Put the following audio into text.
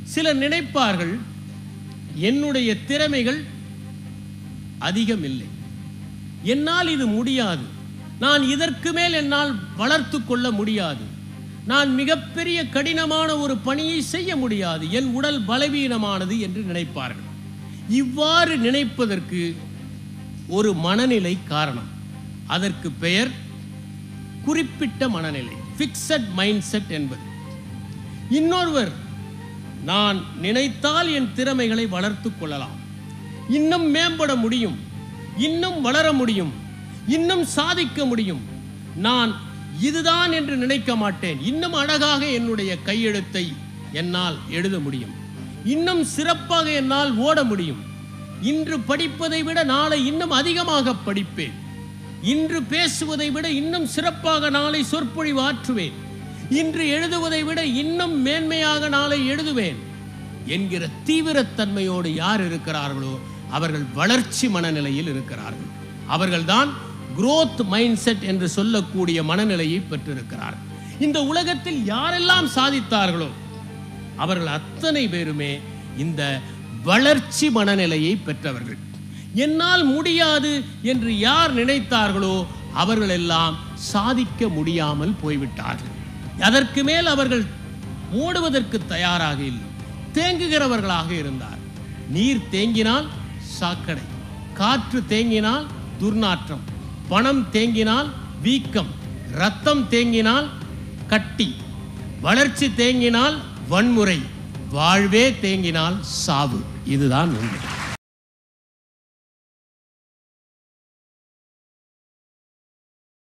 சிலர் நினைப்பார்கள் என்னுடைய திறமைகள் அதிகம் இல்லை என்னால் இது முடியாது நான் இதற்கு மேல் என்னால் வளர்த்து கொள்ள முடியாது நான் மிகப்பெரிய கடினமான ஒரு பணியை செய்ய முடியாது என் உடல் பலவீனமானது என்று நினைப்பார்கள் இவ்வாறு நினைப்பதற்கு ஒரு மனநிலை காரணம் அதற்கு பெயர் குறிப்பிட்ட மனநிலை ஃபிக்ஸட் மைண்ட் செட் என்பது இன்னொருவர் நான் நினைத்தால் என் திறமைகளை வளர்த்து கொள்ளலாம் இன்னும் மேம்பட முடியும் இன்னும் வளர முடியும் இன்னும் சாதிக்க முடியும் நான் இதுதான் என்று நினைக்க மாட்டேன் இன்னும் அழகாக என்னுடைய கையெழுத்தை என்னால் எழுத முடியும் இன்னும் சிறப்பாக என்னால் ஓட முடியும் இன்று படிப்பதை விட நாளை இன்னும் அதிகமாக படிப்பேன் இன்று பேசுவதை விட இன்னும் சிறப்பாக நாளை சொற்பொழிவு ஆற்றுவேன் இன்று எழுதுவதை விட இன்னும் மேன்மையாக நாளை எழுதுவேன் என்கிற தீவிரத்தன்மையோடு யார் இருக்கிறார்களோ அவர்கள் வளர்ச்சி மனநிலையில் இருக்கிறார்கள் அவர்கள்தான் growth மைண்ட் செட் என்று சொல்லக்கூடிய மனநிலையை பெற்றிருக்கிறார்கள் இந்த உலகத்தில் யாரெல்லாம் சாதித்தார்களோ அவர்கள் அத்தனை பேருமே இந்த வளர்ச்சி மனநிலையை பெற்றவர்கள் என்னால் முடியாது என்று யார் நினைத்தார்களோ அவர்கள் எல்லாம் சாதிக்க முடியாமல் போய்விட்டார்கள் அதற்கு மேல் அவர்கள் ஓடுவதற்கு தயாராக இல்லை தேங்குகிறவர்களாக இருந்தார் நீர் தேங்கினால் சாக்கடை காற்று தேங்கினால் துர்நாற்றம் பணம் தேங்கினால் வீக்கம் ரத்தம் தேங்கினால் கட்டி வளர்ச்சி தேங்கினால் வன்முறை வாழ்வே தேங்கினால் சாவு இதுதான் உண்மை